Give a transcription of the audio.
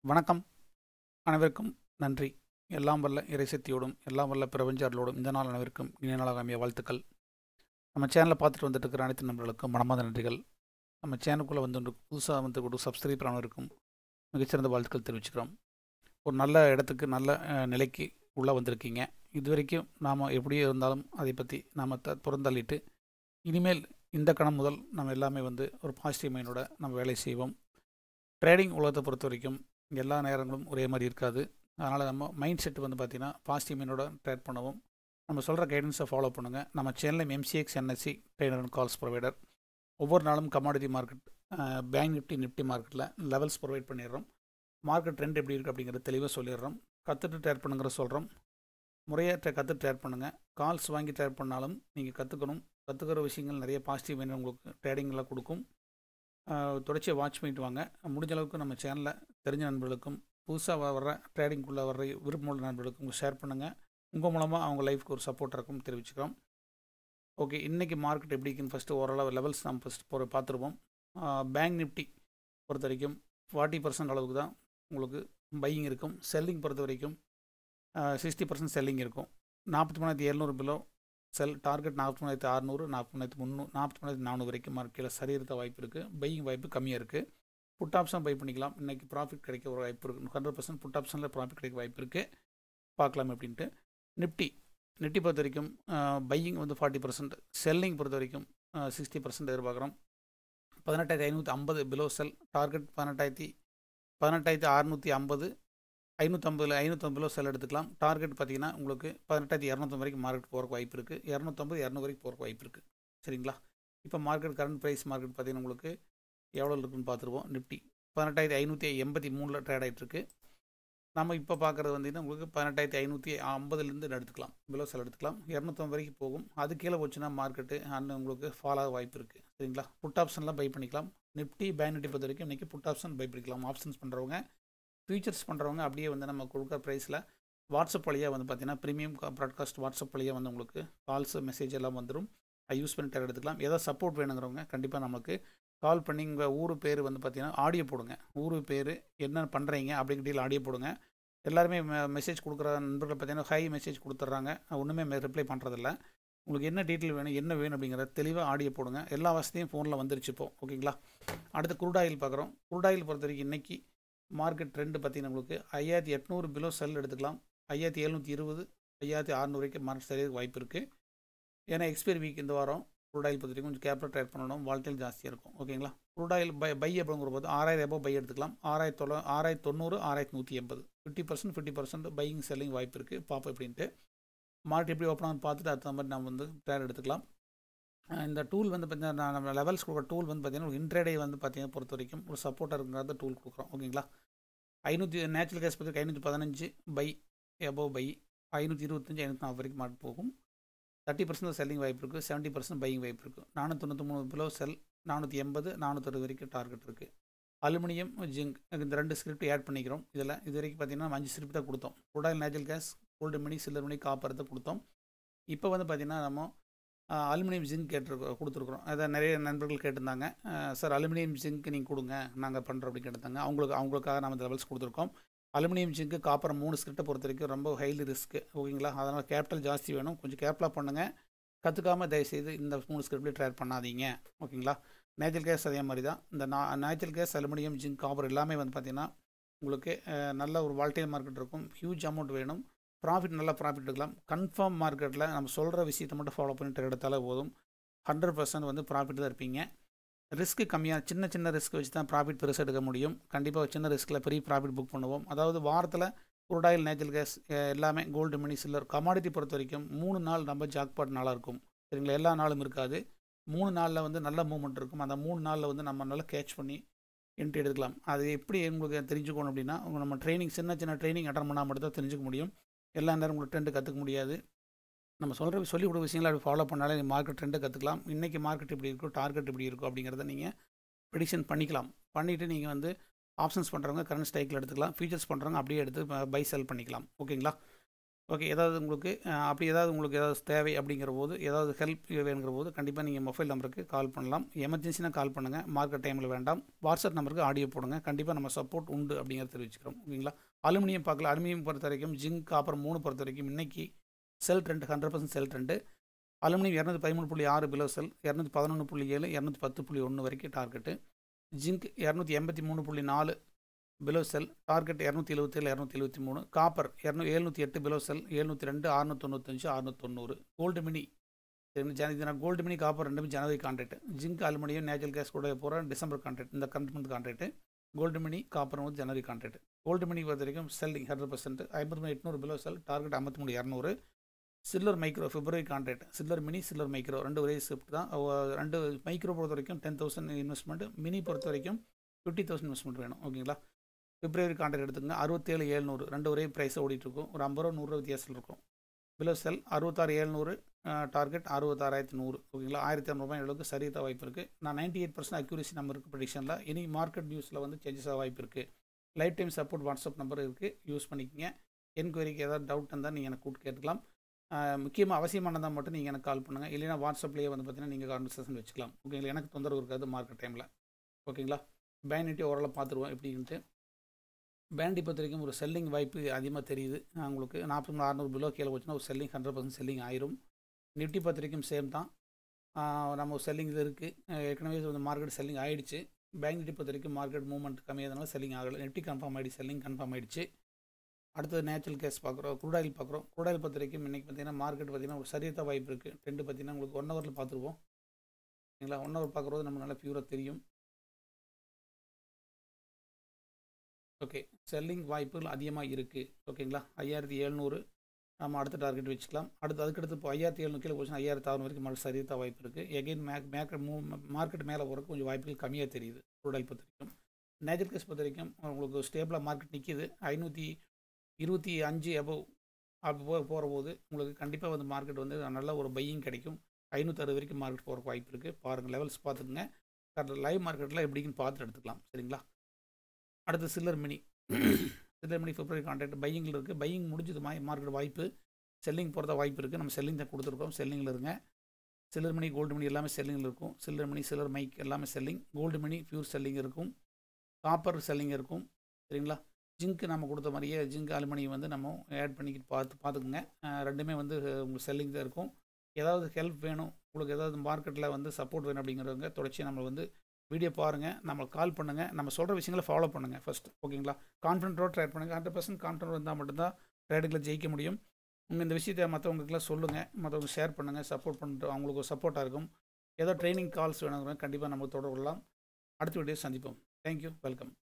வணக்கம் அனைவருக்கும் நன்றி எல்லாம் வல்ல இறைசக்தியோடும் எல்லாம் வல்ல பிரபஞ்சார்களோடும் இந்த நாள் அனைவருக்கும் இனிய நாளாக அமைய வாழ்த்துக்கள் நம்ம சேனலை பார்த்துட்டு வந்துட்டு இருக்கிற அனைத்து நண்பர்களுக்கும் மனமாத நன்றிகள் நம்ம சேனலுக்குள்ளே வந்து புதுசாக வந்து கூட சப்ஸ்கிரைப் பண்ணவருக்கும் மிகச்சிறந்த வாழ்த்துக்கள் தெரிவிச்சுக்கிறோம் ஒரு நல்ல இடத்துக்கு நல்ல அஹ், நிலைக்கு உள்ளே வந்திருக்கீங்க இது வரைக்கும் நாம் எப்படி இருந்தாலும் அதை பற்றி நாம் த புறந்தள்ளிட்டு இனிமேல் இந்த கணம் முதல் நம்ம எல்லாமே வந்து ஒரு பாசிட்டிவ் மைண்டோட நம்ம வேலை செய்வோம் ட்ரேடிங் உலகத்தை பொறுத்த வரைக்கும் எல்லா நேரங்களும் ஒரே மாதிரி இருக்காது அதனால் நம்ம மைண்ட் செட் வந்து பார்த்திங்கன்னா பாசிட்டிவ் மைண்டோட ட்ரேட் பண்ணவும் நம்ம சொல்கிற கைடன்ஸை ஃபாலோ பண்ணுங்கள் நம்ம சேனலில் MCX NSC trainer and calls provider ஒவ்வொரு நாளும் commodity market bank Nifty Nifty மார்க்கெட்டில் லெவல்ஸ் ப்ரொவைட் பண்ணிடுறோம் மார்க்கெட் ட்ரெண்ட் எப்படி இருக்குது அப்படிங்கிறத தெளிவாக சொல்லிடுறோம் கற்றுட்டு ட்ரேட் பண்ணுங்கிற சொல்கிறோம் முறையாக கற்று ட்ரேட் பண்ணுங்கள் கால்ஸ் வாங்கி ட்ரேட் பண்ணாலும் நீங்கள் கற்றுக்கணும் கற்றுக்கிற விஷயங்கள் நிறைய பாசிட்டிவ் மைண்ட் உங்களுக்கு ட்ரேடிங்கில் கொடுக்கும் ஆஹ் தொடர்ச்சியாக வாட்ச் பண்ணிட்டு வாங்க முடிஞ்ச அளவுக்கு நம்ம சேனலில் தெரிஞ்ச நண்பர்களுக்கும் புதுசாக வர்ற ட்ரேடிங்குள்ளே வர்ற விருப்பமுள்ள நண்பர்களுக்கும் ஷேர் பண்ணுங்கள் உங்கள் மூலமாக அவங்க லைஃப்க்கு ஒரு சப்போர்ட் இருக்கும் தெரிவிச்சுக்கிறோம் ஓகே இன்றைக்கி மார்க்கெட் எப்படி இருக்குன்னு ஃபஸ்ட்டு ஓரளவு லெவல்ஸ் நம்ம ஃபஸ்ட் போகிற பார்த்துருவோம் பேங்க் நிஃப்டி பொறுத்த வரைக்கும் ஃபார்ட்டி பர்சன்ட் அளவுக்கு தான் உங்களுக்கு பையிங் இருக்கும் செல்லிங் பொறுத்த வரைக்கும் சிக்ஸ்டி பர்சன்ட் செல்லிங் இருக்கும் நாற்பத்தி மூணாயிரத்தி எழுநூறு பிலோ செல் டார்கெட் நாற்பத்தி மூணாயிரத்தி அறநூறு நாற்பத்தி மூணாயிரத்தி முந்நூறு நாற்பத்தி மூணாயிரத்தி நானூறு வரைக்கும் மார்க்கெட்டில் சரியறத வாய்ப்பு இருக்குது பையிங் வாய்ப்பு கம்மியாக இருக்குது புட் ஆப்ஷன் பை பண்ணிக்கலாம் இன்றைக்கி ப்ராஃபிட் கிடைக்க ஒரு வாய்ப்பு இருக்குது ஹண்ட்ரட் பர்சன்ட் புட் ஆப்ஷனில் ப்ராஃபிட் கிடைக்க வாய்ப்பு இருக்குது பார்க்கலாம் அப்படின்ட்டு நிஃப்டி நிஃப்டி பொறுத்த வரைக்கும் பையிங் வந்து ஃபார்ட்டி பர்சன்ட் செல்லிங் பொறுத்த வரைக்கும் சிக்ஸ்டி பர்சன்ட் எதிர்பார்க்குறோம் பதினெட்டாயிரத்தி ஐநூற்றி ஐம்பது பிலோ செல் டார்கெட் பதினெட்டாயிரத்தி பதினெட்டாயிரத்தி அறநூற்றி ஐம்பது ஐநூற்றம்பதில் ஐநூற்றம்பதில் செல் எடுத்துக்கலாம் டார்கெட் பார்த்தீங்கன்னா உங்களுக்கு பதினெட்டாயிரத்தி இரநூத்தம்பது வரைக்கும் மார்க்கெட் போகிறக்கு வாய்ப்பு இருக்குது இரநூத்தம்பது இரநூறு வரைக்கும் போகிறக்கு வாய்ப்பு இருக்குது சரிங்களா இப்போ மார்க்கெட் கரண்ட் ப்ரைஸ் மார்க்கெட் பார்த்தீங்கன்னா உங்களுக்கு எவ்வளோ இருக்குன்னு பார்த்துருவோம் நிஃப்டி பதினெட்டாயிரத்தி ஐநூற்றி எண்பத்தி மூணில் ட்ரேட் ஆகிட்டுருக்கு நம்ம இப்போ பார்க்குறது வந்தீங்கன்னா உங்களுக்கு பதினெட்டாயிரத்தி ஐநூற்றி ஐம்பதுலேருந்து எடுத்துக்கலாம் பிலோ செல் எடுத்துக்கலாம் இரநூத்தம்பது வரைக்கும் போகும் அது கீழே போச்சுன்னா மார்க்கெட்டு அண்ட் உங்களுக்கு ஃபால் ஆக வாய்ப்பு இருக்குது சரிங்களா புட் ஆப்ஷன்லாம் பை பண்ணிக்கலாம் நிஃப்டி பேங்க் நிஃப்டி பொறுத்த வரைக்கும் இன்றைக்கி புட் ஆப்ஷன் பை பண்ணிக்கலாம் ஆப்ஷன்ஸ் பண்ணுறவங்க ஃபியூச்சர்ஸ் பண்ணுறவங்க அப்படியே வந்து நம்ம கொடுக்குற ப்ரைஸில் வாட்ஸ்அப் வழியாக வந்து பார்த்தீங்கன்னா ப்ரீமியம் ப்ராட்காஸ்ட் வாட்ஸ்அப் வழியாக வந்து உங்களுக்கு கால்ஸ் மெசேஜ் எல்லாம் வந்துடும் அது யூஸ் பண்ணி டேர் எடுத்துக்கலாம் ஏதாவது சப்போர்ட் வேணுங்கிறவங்க கண்டிப்பாக நமக்கு கால் பண்ணி உங்கள் ஊர் பேர் வந்து பார்த்தீங்கன்னா ஆடியோ போடுங்க ஊர் பேர் என்ன பண்ணுறீங்க அப்படிங்கிற ஆடியோ போடுங்க எல்லாருமே மெசேஜ் கொடுக்குற நண்பர்கள் பார்த்தீங்கன்னா ஹை மெசேஜ் கொடுத்துட்றாங்க ஒன்றுமே ரிப்ளை பண்ணுறதில்ல உங்களுக்கு என்ன டீட்டெயில் வேணும் என்ன வேணும் அப்படிங்கிறத தெளிவாக ஆடியோ போடுங்க எல்லா வசதியும் ஃபோனில் வந்துருச்சு இப்போ ஓகேங்களா அடுத்து குருடாயில் பார்க்குறோம் குருடாயில் பொறுத்த வரைக்கும் இன்றைக்கி மார்க்கெட் ட்ரெண்டு பார்த்தீங்கன்னா உங்களுக்கு ஐயாயிரத்தி எட்நூறு பிலோ செல் எடுத்துக்கலாம் ஐயாயிரத்தி எழுநூற்றி இருபது ஐயாயிரத்தி அறநூறு வரைக்கும் மார்க்கெட் சரியதுக்கு வாய்ப்பு இருக்குது ஏன்னா எக்ஸ்பைரி வீக் இந்த வாரம் குரூடாயில் பொறுத்த வரைக்கும் கொஞ்சம் கேபிட்டல் ட்ரேட் பண்ணணும் வால்டைல் ஜாஸ்தியாக இருக்கும் ஓகேங்களா குரூடாயில் பை பை அப்படிங்கிற போது ஆறாயிரம் எபோ பை எடுத்துக்கலாம் ஆறாயிரத்தி தொள்ள ஆறாயிரத்தி தொண்ணூறு ஆறாயிரத்தி நூற்றி எண்பது fifty percent fifty percent buying selling வாய்ப்பு இருக்குது பார்ப்போம் எப்படின்ட்டு மார்க்கெட் எப்படி ஓப்பன் ஆகுது பார்த்துட்டு அடுத்த மாதிரி நம்ம வந்து ட்ரேட் எடுத்துக்கலாம் அஹ் இந்த டூல் வந்து பார்த்தீங்கன்னா நம்ம லெவல்ஸ் கொடுக்குற டூல் வந்து பார்த்தீங்கன்னா இன்ட்ரேடே வந்து பார்த்தீங்கன்னா பொறுத்த வரைக்கும் ஒரு சப்போர்ட்டாக இருக்கிறத டூல் கொடுக்குறோம் ஓகேங்களா ஐநூற்றி நேச்சுரல் கேஸ் பற்றி ஐநூற்றி பதினஞ்சு பை எபோவ் பை ஐநூற்றி இருபத்தஞ்சி ஐநூற்றி நாற்பது வரைக்கும் மார்க் போகும் தேர்ட்டி பர்சன்ட் செல்லிங் வாய்ப்பு இருக்குது செவன்ட்டி பர்சன்ட் பையிங் வாய்ப்பு இருக்குது நானூற்றி தொண்ணூற்றி மூணு கிலோ செல் நானூற்றி எண்பது நானூற்றறுபது வரைக்கும் டார்கெட் இருக்குது அலுமினியம் ஜிங்க் இந்த ரெண்டு ஸ்கிரிப்ட் ஆட் பண்ணிக்கிறோம் இதில் இது வரைக்கும் பார்த்தீங்கன்னா நம்ம அஞ்சு ஸ்கிரிப்ட் தான் கொடுத்தோம் crude oil natural gas gold mini silver mini copper தான் கொடுத்தோம் இப்போ வந்து பார்த்திங்கன்னா நம்ம அலுமினியம் ஜிங்க் கேட்டிருக்கோம் கொடுத்துருக்குறோம் அதை நிறைய நண்பர்கள் கேட்டிருந்தாங்க சார் அலுமினியம் ஜிங்க் நீங்கள் கொடுங்க நாங்கள் பண்ணுறோம் அப்படின்னு கேட்டிருந்தாங்க அவங்களுக்கு அவங்களுக்காக நம்ம லெவல்ஸ் கொடுத்துருக்கோம் அலுமினியம் ஜிங்க்கு காப்பர் மூணு ஸ்கிரிப்டை பொறுத்த வரைக்கும் ரொம்ப ஹைலி ரிஸ்க்கு ஓகேங்களா அதனால் கேபிட்டல் ஜாஸ்தி வேணும் கொஞ்சம் கேர்ஃபுல்லாக பண்ணுங்கள் கற்றுக்காமல் தயவுசெய்து இந்த மூணு ஸ்கிரிப்ட்லேயே ட்ரேட் பண்ணாதீங்க ஓகேங்களா நேச்சுரல் கேஸ் அதே மாதிரி தான் இந்த நா natural gas aluminium zinc copper எல்லாமே வந்து பார்த்திங்கன்னா உங்களுக்கு அஹ், நல்ல ஒரு வால்டைல் மார்க்கெட் இருக்கும் ஹியூஜ் அமௌண்ட் வேணும் ப்ராஃபிட் நல்ல ப்ராஃபிட் எடுக்கலாம் கன்ஃபார்ம் மார்க்கெட்டில் நம்ம சொல்கிற விஷயத்தை மட்டும் ஃபாலோ பண்ணி ட்ரேட் எடுத்தாலே போதும் ஹண்ட்ரட் பர்சன்ட் வந்து ப்ராஃபிட் தான் இருப்பீங்க ரிஸ்க்கு கம்மியாக சின்ன சின்ன ரிஸ்க் வச்சு தான் ப்ராஃபிட் பெருசாக எடுக்க முடியும் கண்டிப்பாக சின்ன ரிஸ்க்கில் பெரிய ப்ராஃபிட் புக் பண்ணுவோம் அதாவது வாரத்தில் குருடாயில் நேச்சுரல் கேஸ் எல்லாமே கோல்டு மணி சில்லர் கமாடிட்டி பொறுத்த வரைக்கும் மூணு நாள் நம்ம ஜாக்பாட் நாளாக இருக்கும் சரிங்களா எல்லா நாளும் இருக்காது மூணு நாளில் வந்து நல்ல மூவ்மெண்ட் இருக்கும் அந்த மூணு நாளில் வந்து நம்ம நல்லா கேட்ச் பண்ணி என்ட்ரி எடுக்கலாம் அது எப்படி உங்களுக்கு தெரிஞ்சுக்கணும் அப்படின்னா உங்க நம்ம ட்ரைனிங் சின்ன சின்ன ட்ரைனிங் அட்டன் பண்ணால் மட்டும் தான் தெரிஞ்சுக்க முடியும் எல்லா நேரம் உங்களுக்கு ட்ரெண்டு கற்றுக்க முடியாது நம்ம சொல்கிற சொல்லி கொடுக்குற விஷயங்களை அப்படி ஃபாலோ பண்ணாலே மார்க்கெட் ட்ரெண்டை கற்றுக்கலாம் இன்றைக்கி மார்க்கெட் எப்படி இருக்கும் டார்கெட் எப்படி இருக்கும் அப்படிங்கிறத நீங்கள் ப்ரெடிக்ஷன் பண்ணிக்கலாம் பண்ணிவிட்டு நீங்கள் வந்து ஆப்ஷன்ஸ் பண்ணுறவங்க கரண்ட் ஸ்ட்ரைக்கில் எடுத்துக்கலாம் ஃபீச்சர்ஸ் பண்ணுறவங்க அப்படியே எடுத்து பை செல் பண்ணிக்கலாம் ஓகேங்களா ஓகே ஏதாவது உங்களுக்கு அஹ், அப்படி ஏதாவது உங்களுக்கு ஏதாவது தேவை அப்படிங்கிற போது ஏதாவது ஹெல்ப் வேணுங்கிற போது கண்டிப்பாக நீங்கள் மொபைல் நம்பருக்கு கால் பண்ணலாம் எமர்ஜென்சினா கால் பண்ணுங்கள் மார்க்கெட் டைமில் வேண்டாம் வாட்ஸ்அப் நம்பருக்கு ஆடியோ போடுங்க கண்டிப்பாக நம்ம சப்போர்ட் உண்டு அப்படிங்கிறத தெரிவிச்சுக்கிறோம் ஓகேங்களா அலுமினியம் பார்க்கல அலுமினியம் பொறுத்த வரைக்கும் ஜிங்க் காப்பர் மூணு பொறுத்த வரைக்கும் இன்னைக்கு sell trend hundred percent sell trend aluminium இரநூத்தி பதிமூணு புள்ளி ஆறு பிலோ செல் இரநூத்தி பதினொன்று புள்ளி ஏழு இரநூத்தி பத்து புள்ளி ஒன்று வரைக்கும் டார்கெட்டு ஜிங்க் இரநூத்தி எண்பத்தி மூணு புள்ளி நாலு பிலோ செல் டார்கெட் இரநூத்தி எழுபத்தேழு இரநூத்தி எழுபத்தி மூணு காப்பர் இரநூ எழுநூற்றி எட்டு பிலோ செல் எழுநூற்றி ரெண்டு அறுநூத்தி தொண்ணூத்தஞ்சு அறுநூத்தி தொண்ணூறு கோல்டு மினி ஜன இது நான் கோல்டு மினி காப்பர் ரெண்டுமே ஜனவரி contract zinc aluminium natural gas கூட போகிற டிசம்பர் கான்ட்ராக்ட் இந்த commitment contract gold mini copper வந்து ஜனவரி கான்ட்ராக்ட் கோல்டு மினி பொறுத்த வரைக்கும் செல்லிங் ஹண்ட்ரட் பர்சன்ட் ஐம்பத்தி மூணு எட்நூறு பிலோ செல் டார்கெட் ஐம்பத்தி மூணு இரநூறு சில்லர் மைக்ரோ பிப்ரவரி contract silver mini silver micro ரெண்டு ஒரே ஷிஃப்ட் தான் அவ- ரெண்டு மைக்ரோ பொறுத்த வரைக்கும் டென் தௌசண்ட் இன்வெஸ்ட்மெண்ட் மினி பொறுத்த வரைக்கும் ஃபிஃப்டி தௌசண்ட் இன்வெஸ்ட்மெண்ட் வேணும் ஓகேங்களா பிப்ரவரி கான்ட்ராக்ட் எடுத்துங்க அறுபத்தேழு ஏழ்நூறு ரெண்டு ஒரே ப்ரைஸை ஓடிட்டுருக்கும் ஒரு ஐம்பது ரூபா நூறுரூவா வித்தியாசம் இருக்கும் பிலோ செல் அறுபத்தாறு ஏழ்நூறு டார்கெட் அறுபத்தாறாயிரத்தி நூறு ஓகேங்களா ஆயிரத்தி இரநூறுபா அளவுக்கு சரியாக வாய்ப்பு இருக்குது நான் ninety eight percent accuracy number இருக்குது ப்ரெடிக்ஷனில் இனி மார்க்கெட் நியூஸில் வந்து சேஞ்சஸ் ஆக வாய்ப்பு இருக்குது lifetime support WhatsApp number இருக்குது யூஸ் பண்ணிக்கங்க என்கொயரிக்கு ஏதாவது டவுட் இருந்தால் நீங்கள் எனக்கு கூப்பிட்டு கேட்டுக்கலாம் முக்கியமாக அவசியமானதாக மட்டும் நீங்கள் எனக்கு கால் பண்ணுங்கள் இல்லைனா வாட்ஸ்அப்லேயே வந்து பார்த்தீங்கன்னா நீங்கள் கான்வர்சேஷன் வச்சுக்கலாம் ஓகேங்களா எனக்கு தொந்தரவு இருக்காது மார்க்கெட் டைமில் ஓகேங்களா பேனிட்டி ஓரளவு பார்த்துருவோம் எப்படின்ட்டு பேண்டி பொறுத்த வரைக்கும் ஒரு செல்லிங் வாய்ப்பு அதிகமாக தெரியுது நான் உங்களுக்கு நாற்பத்தி மூணு அறநூறு பிலோ கீழே போச்சுன்னா ஒரு செல்லிங் ஹண்ட்ரட் பர்சன்ட் செல்லிங் ஆயிரும் நிஃப்டி பொறுத்த வரைக்கும் சேம் தான் ஆஹ் நம்ம செல்லிங் இது இருக்குது ஏற்கனவே வந்து மார்க்கெட் செல்லிங் ஆயிடுச்சு பேங்க் நிஃப்டி பொறுத்த வரைக்கும் மார்க்கெட் மூவ்மெண்ட் கம்மியாதனால செல்லிங் ஆகலை நிஃப்டி கன்ஃபார்ம் ஆகிடுச்சு செல்லிங் கன்ஃபார்ம் ஆயிடுச்சு அடுத்தது நேச்சுரல் கேஸ் பார்க்குறோம் குரூடாயில் பார்க்குறோம் குரூடாயில் பொறுத்த வரைக்கும் இன்றைக்கி பார்த்தீங்கன்னா மார்க்கெட் பார்த்தீங்கன்னா ஒரு சரியத்த வாய்ப்பு இருக்குது ட்ரெண்டு பார்த்தீங்கன்னா உங்களுக்கு ஒன் ஹவரில் பார்த்துருவோம் சரிங்களா ஒன் ஹவர் பார்க்குறது நம்ம நல்லா பியூராக தெரியும் ஓகே செல்லிங் வாய்ப்புகள் அதிகமாக இருக்குது ஓகேங்களா ஐயாயிரத்தி எழுநூறு நம்ம அடுத்த டார்கெட் வச்சுக்கலாம் அடுத்து அதுக்கடுத்து இப்போ ஐயாயிரத்தி எழுநூறு கீழே போச்சுன்னா ஐயாயிரத்தி அறுநூறு வரைக்கும் மறுபடியும் சரியத்த வாய்ப்பு இருக்குது எகைன் மேக் மேக்கெட் மூ மார்க்கெட் மேலே போகிறதுக்கு கொஞ்சம் வாய்ப்புகள் கம்மியாக தெரியுது குரூடாயில் பொறுத்த வரைக்கும் நேச்சுரல் கேஸ் பொறுத்த வரைக்கும் உங்களுக்கு ஸ்டேபிளாக மார்க்கெட் நிற்கிது ஐநூற்றி இருபத்தி அஞ்சு அபவ் அப்படி போ போகிற போது உங்களுக்கு கண்டிப்பாக வந்து மார்க்கெட் வந்து நல்ல ஒரு பையிங் கிடைக்கும் ஐநூற்றி அறுபது வரைக்கும் மார்க்கெட் போகிறக்கு வாய்ப்பு இருக்குது பாருங்கள் லெவல்ஸ் பார்த்துக்குங்க கரெக்டாக லைவ் மார்க்கெட்டில் எப்படின்னு பார்த்துட்டு எடுத்துக்கலாம் சரிங்களா அடுத்து சில்லர் மினி சில்லர் மினி பிப்ரவரி கான்ட்ராக்ட் பையிங்கில் இருக்குது பையிங் முடிஞ்சது மா மார்க்கெட் வாய்ப்பு செல்லிங் போகிறத வாய்ப்பு இருக்குது நம்ம செல்லிங் தான் கொடுத்துருக்கோம் செல்லிங்கில் இருங்க சில்லர் மணி கோல்டு மணி எல்லாமே செல்லிங்கில் இருக்கும் சில்லர் மணி சில்லர் மைக் எல்லாமே selling gold mini pure selling இருக்கும் காப்பர் செல்லிங் இருக்கும் சரிங்களா ஜிங்க் நம்ம கொடுத்த மாதிரியே ஜிங்க் அலுமினியம் வந்து நம்ம ஆட் பண்ணிக்கிட்டு பார்த்து பார்த்துக்குங்க அஹ் ரெண்டுமே வந்து உங்களுக்கு செல்லிங் தான் இருக்கும் ஏதாவது ஹெல்ப் வேணும் உங்களுக்கு ஏதாவது மார்க்கெட்டில் வந்து சப்போர்ட் வேணும் அப்படிங்கிறவங்க தொடர்ச்சியாக நம்ம வந்து வீடியோ பாருங்கள் நம்ம கால் பண்ணுங்கள் நம்ம சொல்கிற விஷயங்களை ஃபாலோ பண்ணுங்கள் ஃபஸ்ட் ஓகேங்களா கான்ஃபிடென்ட்டோட ட்ரேட் பண்ணுங்கள் ஹண்ட்ரட் பர்சன்ட் கான்ஃபிடென்ட் இருந்தால் மட்டும்தான் ட்ரேடிங்கில் ஜெயிக்க முடியும் உங்கள் இந்த விஷயத்தை மற்றவங்களுக்குலாம் சொல்லுங்கள் மற்றவங்க ஷேர் பண்ணுங்கள் சப்போர்ட் பண்ணிட்டு அவங்களுக்கு ஒரு சப்போர்ட்டாக இருக்கும் ஏதோ ட்ரைனிங் கால்ஸ் வேணுங்கிறவங்க கண்டிப்பாக நம்ம தொடர்பு கொள்ளலாம் அடுத்த வீடியோ சந்திப்போம் தேங்க்யூ வெல்கம்